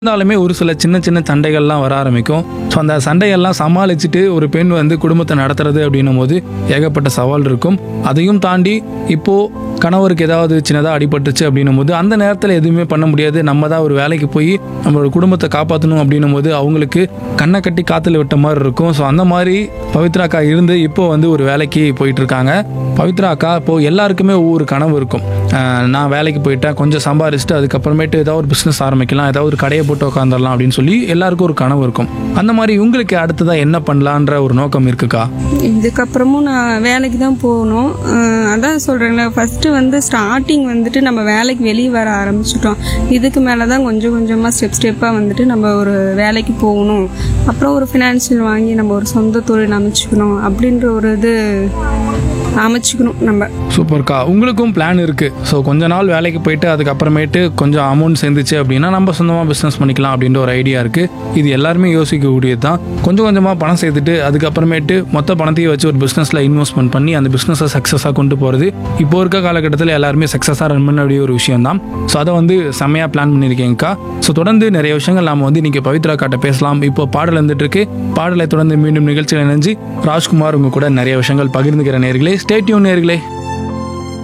இருந்தாலுமே ஒரு சில சின்ன சின்ன சண்டைகள்லாம் வர ஆரம்பிக்கும் ஸோ அந்த சண்டையெல்லாம் சமாளிச்சுட்டு ஒரு பெண் வந்து குடும்பத்தை நடத்துறது அப்படின்னும் போது ஏகப்பட்ட சவால் இருக்கும் அதையும் தாண்டி இப்போ கணவருக்கு ஏதாவது சின்னதாக அடிபட்டுச்சு அப்படின்னும் போது அந்த நேரத்தில் எதுவுமே பண்ண முடியாது நம்ம தான் ஒரு வேலைக்கு போய் நம்மளோட குடும்பத்தை காப்பாற்றணும் அப்படின்னும் போது அவங்களுக்கு கண்ணை கட்டி காத்துல விட்ட மாதிரி இருக்கும் ஸோ அந்த மாதிரி பவித்ரா அக்கா இருந்து இப்போ வந்து ஒரு வேலைக்கு போயிட்டு இருக்காங்க பவித்ரா அக்கா இப்போ எல்லாருக்குமே ஒவ்வொரு கனவு இருக்கும் அஹ் நான் வேலைக்கு போயிட்டேன் கொஞ்சம் சம்பாரிச்சுட்டு அதுக்கப்புறமேட்டு ஏதாவது ஒரு பிஸ்னஸ் ஆரம்பிக்கலாம் ஏதாவது ஒரு கடையை போட்டு உட்காந்துடலாம் அப்படின்னு சொல்லி எல்லாருக்கும் ஒரு கனவு இருக்கும் அந்த மாதிரி உங்களுக்கு அடுத்ததாக என்ன பண்ணலான்ற ஒரு நோக்கம் இருக்குக்கா இதுக்கப்புறமும் நான் வேலைக்கு தான் போகணும் அஹ் அதான் சொல்கிறேன்ல ஃபஸ்ட்டு வந்து ஸ்டார்டிங் வந்துட்டு நம்ம வேலைக்கு வெளியே வர ஆரம்பிச்சிட்டோம் இதுக்கு மேலே தான் கொஞ்சம் கொஞ்சமாக ஸ்டெப் ஸ்டெப்பாக வந்துட்டு நம்ம ஒரு வேலைக்கு போகணும் அப்புறம் ஒரு ஃபினான்ஷியல் வாங்கி நம்ம ஒரு சொந்த தொழில் அமைச்சுக்கணும் அப்படின்ற ஒரு இது அமைச்சுக்கணும் நம்ம சூப்பர்க்கா உங்களுக்கும் பிளான் இருக்கு ஸோ கொஞ்ச நாள் வேலைக்கு போயிட்டு அதுக்கப்புறமேட்டு கொஞ்சம் அமௌண்ட் சேர்ந்துச்சு அப்படின்னா நம்ம சொந்தமாக பிஸ்னஸ் பண்ணிக்கலாம் அப்படின்ற ஒரு ஐடியா இருக்கு இது எல்லாருமே யோசிக்கக்கூடியது தான் கொஞ்சம் கொஞ்சமாக பணம் சேர்த்துட்டு அதுக்கப்புறமேட்டு மொத்த பணத்தையும் வச்சு ஒரு பிஸ்னஸில் இன்வெஸ்ட்மெண்ட் பண்ணி அந்த பிஸ்னஸை சக்ஸஸாக கொண்டு போகிறது இப்போ இருக்க காலகட்டத்தில் எல்லாருமே சக்ஸஸாக ரன் பண்ணக்கூடிய ஒரு விஷயம் தான் ஸோ அதை வந்து செம்மையாக பிளான் பண்ணியிருக்கேங்க்கா ஸோ தொடர்ந்து நிறைய விஷயங்கள் நாம வந்து இன்னைக்கு பவித்ரா காட்ட பேசலாம் இப்போ பாடல் வந்துட்டு இருக்கு பாடலை தொடர்ந்து மீண்டும் நிகழ்ச்சியில் இணைஞ்சு ராஜ்குமார் உங்க கூட நிறைய விஷயங்கள் பகிர்ந்துக்கிற நேர்களே ஸ்டேட்யூன் நேர்களே